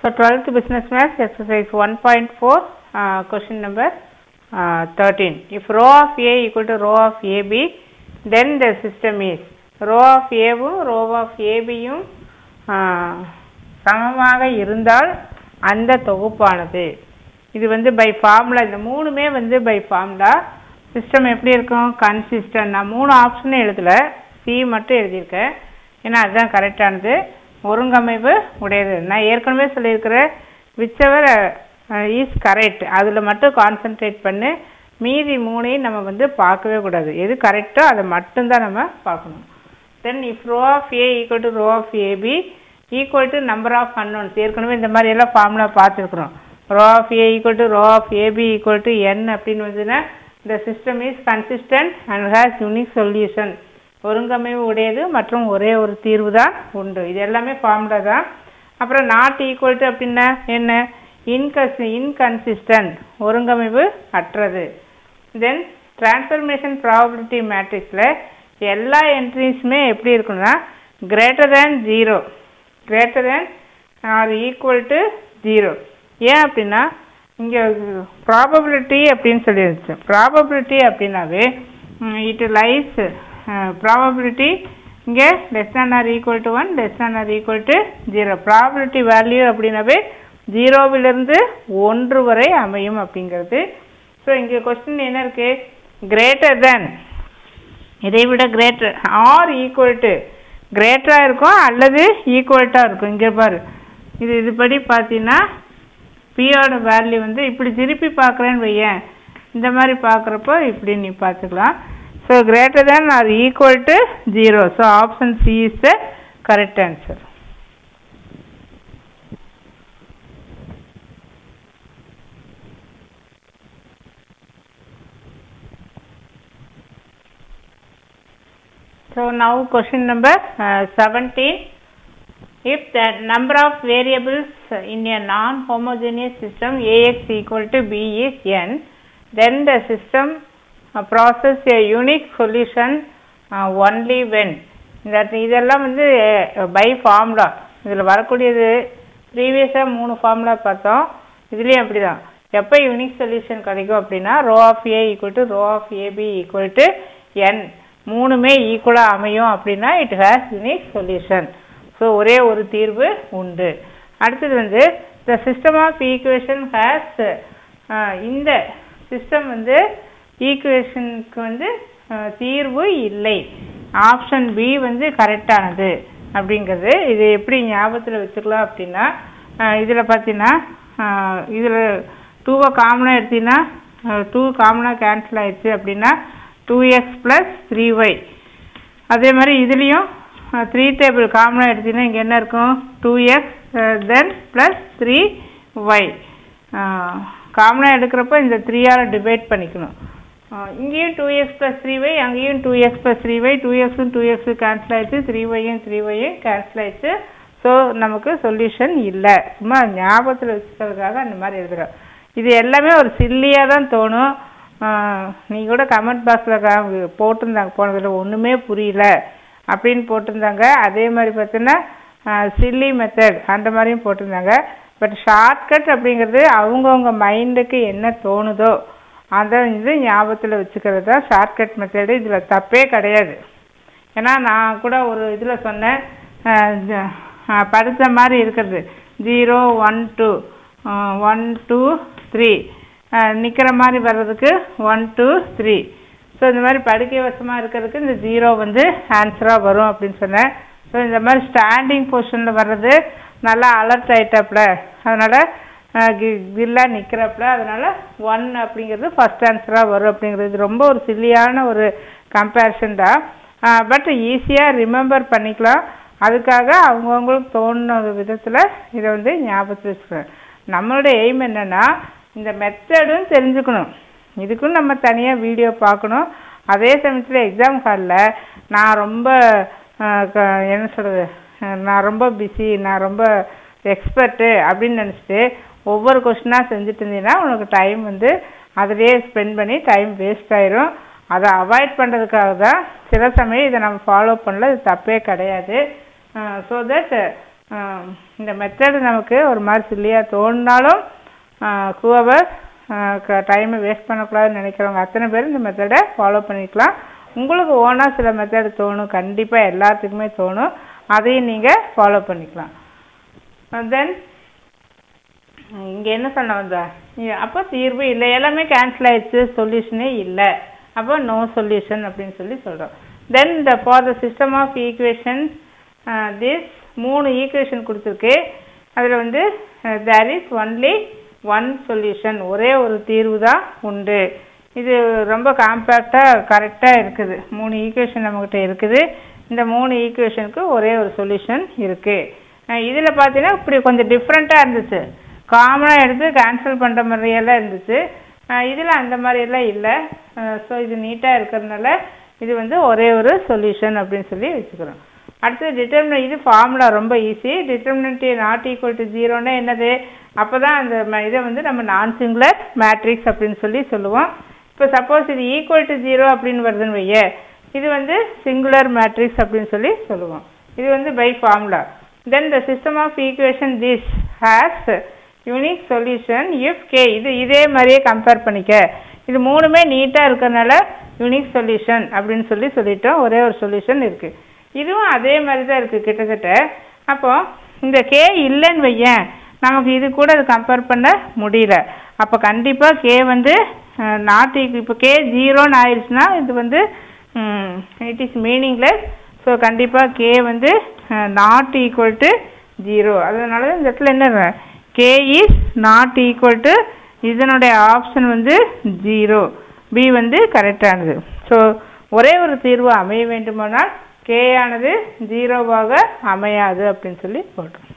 So 12th business maths exercise 1.4 uh, question number uh, 13. If row of A equal to row of AB then the system is row of A வும் row of AB யும் uh, சமமாக இருந்தால் அந்த தொகுப்பானது இது வந்து by formula இந்த மூணுமே வந்து பை ஃபார்முலா சிஸ்டம் எப்படி இருக்கும் கன்சிஸ்டன்ட் நான் மூணு ஆப்ஷனும் எழுதல சி மட்டும் எழுதியிருக்கேன் ஏன்னா அதுதான் கரெக்டானது ஒருங்கமைவு உடையது நான் ஏற்கனவே சொல்லியிருக்கிறேன் விச்சவர் இஸ் கரெக்ட் அதில் மட்டும் கான்சென்ட்ரேட் பண்ணி மீதி மூணையும் நம்ம வந்து பார்க்கவே கூடாது எது கரெக்டோ அதை மட்டும்தான் நம்ம பார்க்கணும் then if row of A equal to row of AB equal to number of unknowns ஏற்கனவே இந்த மாதிரி எல்லாம் ஃபார்முலா பார்த்துருக்குறோம் row of A equal to row of AB equal to N அப்படின்னு வந்துன்னா இந்த system is consistent and has unique solution ஒருங்கமைவு உடையது மற்றும் ஒரே ஒரு தீர்வு தான் உண்டு இது எல்லாமே ஃபார்முலா தான் அப்புறம் நாட் ஈக்குவல் டு அப்படின்னா என்ன இன்கஸ் இன்கன்சிஸ்டன்ட் ஒருங்கமைவு அற்றது தென் டிரான்ஸ்ஃபர்மேஷன் ப்ராபபிலிட்டி மேட்ரிக்ஸில் எல்லா என்ட்ரிஸுமே எப்படி இருக்குன்னா greater than zero greater than or equal to zero ஏன் அப்படின்னா இங்கே ப்ராபபிலிட்டி அப்படின்னு சொல்லிருச்சு ப்ராபபிலிட்டி அப்படின்னாவே இட் லைஸ் ப்ராபபிலிட்டி இங்கே less than or equal to one less than or equal to zero probability value அப்படின்னாவே ஜீரோவிலிருந்து ஒன்று வரை அமையும் அப்படிங்கிறது ஸோ இங்கே கொஸ்டின் என்ன இருக்கு கிரேட்டர் தேன் இதை விட கிரேட்டர் ஆர் ஈக்குவல் டு கிரேட்டராக இருக்கும் அல்லது ஈக்குவல்ட்டாக இருக்கும் இங்கே பாரு இது இதுபடி பார்த்தீங்கன்னா பியோட வேல்யூ வந்து இப்படி திருப்பி பார்க்குறேன்னு வையேன் இந்த மாதிரி பார்க்குறப்போ இப்படி நீ பார்த்துக்கலாம் so greater than or equal to zero so option C is the correct answer So now question number uh, 17. If the number of variables in a non-homogeneous system Ax equal to B is n, then the system uh, process a unique solution uh, only when that இதெல்லாம் வந்து by formula இதில் வரக்கூடியது ப்ரீவியஸாக மூணு formula பார்த்தோம் இதுலேயும் அப்படி தான் எப்போ யூனிக் சொல்யூஷன் கிடைக்கும் அப்படின்னா row of A equal to row of AB equal to N மூணுமே ஈக்குவலாக அமையும் அப்படின்னா it has unique solution so ஒரே ஒரு தீர்வு உண்டு அடுத்தது வந்து the system of equation has இந்த சிஸ்டம் வந்து ஈக்குவேஷனுக்கு வந்து தீர்வு இல்லை ஆப்ஷன் பி வந்து கரெக்டானது அப்படிங்கிறது இது எப்படி ஞாபகத்தில் வச்சுக்கலாம் அப்படின்னா இதில் பார்த்தீங்கன்னா இதில் டூவை காமனாக எடுத்தீங்கன்னா டூ காமனாக கேன்சல் ஆயிடுச்சு அப்படின்னா two X plus three Y அதே மாதிரி இதுலேயும் த்ரீ டேபிள் காமனாக எடுத்தீங்கன்னா இங்கே என்ன இருக்கும் two X then plus three Y காமனாக எடுக்கிறப்போ இந்த த்ரீயால் டிவைட் பண்ணிக்கணும் இங்கேயும் two X plus three Y அங்கேயும் two X plus three Y two எக்ஸும் டூ எக்ஸு கேன்சல் ஆயிடுச்சு த்ரீ ஒய்யும் த்ரீ ஒய்யும் கேன்சல் ஆயிடுச்சு ஸோ நமக்கு சொல்யூஷன் இல்லை சும்மா ஞாபகத்தில் வச்சுக்கிறதுக்காக அந்த மாதிரி எழுதுகிறோம் இது எல்லாமே ஒரு சில்லியாக தான் தோணும் நீ கூட கமெண்ட் பாக்ஸில் போட்டிருந்தாங்க போனதில் ஒன்றுமே புரியல அப்படின்னு போட்டிருந்தாங்க அதே மாதிரி பார்த்தீங்கன்னா சில்லி மெத்தட் அந்த மாதிரியும் போட்டிருந்தாங்க பட் ஷார்ட்கட் அப்படிங்கிறது அவங்கவுங்க மைண்டுக்கு என்ன தோணுதோ அதை வந்து ஞாபகத்தில் வச்சுக்கிறது தான் ஷார்ட்கட் மெத்தடு இதில் தப்பே கிடையாது ஏன்னா நான் கூட ஒரு இதில் சொன்னேன் படித்த மாதிரி இருக்கிறது zero one two one two three நிற்கிற மாதிரி வர்றதுக்கு ஒன் டூ த்ரீ ஸோ இந்த மாதிரி படுக்கை வசமாக இருக்கிறதுக்கு இந்த ஜீரோ வந்து ஆன்சராக வரும் அப்படின்னு சொன்னேன் ஸோ இந்த மாதிரி ஸ்டாண்டிங் பொசிஷனில் வர்றது நல்லா அலர்ட் ஆகிட்டாப்புல அதனால் கில்லாக நிற்கிறப்பல அதனால் ஒன் அப்படிங்கிறது ஃபஸ்ட் ஆன்சராக வரும் அப்படிங்கிறது ரொம்ப ஒரு சில்லியான ஒரு கம்பேரிசன் தான் பட் ஈஸியாக ரிமெம்பர் பண்ணிக்கலாம் அதுக்காக அவங்கவுங்களுக்கு தோணுன விதத்தில் இதை வந்து ஞாபகத்தில் வச்சுக்கிறேன் நம்மளுடைய எய்ம் என்னென்னா இந்த மெத்தடும் தெரிஞ்சுக்கணும் இதுக்கும் நம்ம தனியாக வீடியோ பார்க்கணும் அதே சமயத்தில் எக்ஸாம் ஹாலில் நான் ரொம்ப என்ன சொல்கிறது நான் ரொம்ப பிஸி நான் ரொம்ப எக்ஸ்பர்ட்டு அப்படின்னு நினச்சிட்டு ஒவ்வொரு கொஷினாக செஞ்சுட்டு இருந்தீங்கன்னா உனக்கு டைம் வந்து அதிலேயே ஸ்பெண்ட் பண்ணி டைம் வேஸ்ட் ஆயிரும் அதை அவாய்ட் பண்ணுறதுக்காக தான் சில சமயம் இதை நம்ம ஃபாலோ பண்ணல இது தப்பே கிடையாது ஸோ தட் இந்த மெத்தடு நமக்கு ஒரு மாதிரி சில்லியாக தோணினாலும் ஹூவர் டைமை வேஸ்ட் பண்ணக்கூடாதுன்னு நினைக்கிறவங்க அத்தனை பேர் இந்த மெத்தடை ஃபாலோ பண்ணிக்கலாம் உங்களுக்கு ஓனாக சில மெத்தடு தோணும் கண்டிப்பாக எல்லாத்துக்குமே தோணும் அதையும் நீங்கள் ஃபாலோ பண்ணிக்கலாம் தென் இங்கே என்ன சொன்ன வந்தா அப்போ தீர்வு இல்லை எல்லாமே கேன்சல் ஆயிடுச்சு சொல்யூஷனே இல்லை அப்போ நோ சொல்யூஷன் அப்படின்னு சொல்லி சொல்கிறோம் தென் இந்த for the system of equation this மூணு ஈக்குவேஷன் கொடுத்துருக்கு அதில் வந்து there is only one solution ஒரே ஒரு தீர்வு தான் உண்டு இது ரொம்ப காம்பேக்டாக கரெக்டாக இருக்குது மூணு ஈக்குவேஷன் நம்மக்கிட்ட இருக்குது இந்த மூணு ஈக்குவேஷனுக்கு ஒரே ஒரு சொல்யூஷன் இருக்குது இதில் பார்த்தீங்கன்னா இப்படி கொஞ்சம் டிஃப்ரெண்ட்டாக இருந்துச்சு காமனாக எடுத்து கேன்சல் பண்ணுற மாதிரியெல்லாம் இருந்துச்சு இதில் அந்த மாதிரியெல்லாம் இல்லை ஸோ இது நீட்டாக இருக்கிறதுனால இது வந்து ஒரே ஒரு சொல்யூஷன் அப்படின்னு சொல்லி வச்சுக்கிறோம் அடுத்து டிட்டர்மின இது ஃபார்முலா ரொம்ப easy determinant not equal to ஜீரோன்னா என்னது அப்போ தான் அந்த இதை வந்து நம்ம நான் சிங்குலர் மேட்ரிக்ஸ் அப்படின்னு சொல்லி சொல்லுவோம் இப்போ சப்போஸ் இது ஈக்குவல் டு ஜீரோ அப்படின்னு வருதுன்னு வைய இது வந்து சிங்குலர் மேட்ரிக்ஸ் அப்படின்னு சொல்லி சொல்லுவோம் இது வந்து by formula then the system of equation this has unique solution if K இது இதே மாதிரியே கம்பேர் பண்ணிக்க இது மூணுமே நீட்டாக இருக்கிறனால யூனிக் சொல்யூஷன் அப்படின்னு சொல்லி சொல்லிட்டோம் ஒரே ஒரு சொல்யூஷன் இருக்குது இதுவும் அதே மாதிரி தான் இருக்குது கிட்டத்தட்ட அப்போ இந்த கே இல்லைன்னு வையேன் நமக்கு இது கூட அது கம்பேர் பண்ண முடியல அப்போ கண்டிப்பாக கே வந்து நாட் இப்போ கே ஜீரோன்னு ஆயிடுச்சுன்னா இது வந்து இட் இஸ் மீனிங்லெஸ் ஸோ கண்டிப்பாக கே வந்து நாட் ஈக்குவல் டு ஜீரோ அதனால இந்த இடத்துல என்ன K is not equal to இதனுடைய ஆப்ஷன் வந்து ஜீரோ பி வந்து கரெக்டானது ஸோ ஒரே ஒரு தீர்வு அமைய வேண்டுமானால் கே ஆனது ஜீரோவாக அமையாது அப்படின்னு சொல்லி போட்டோம்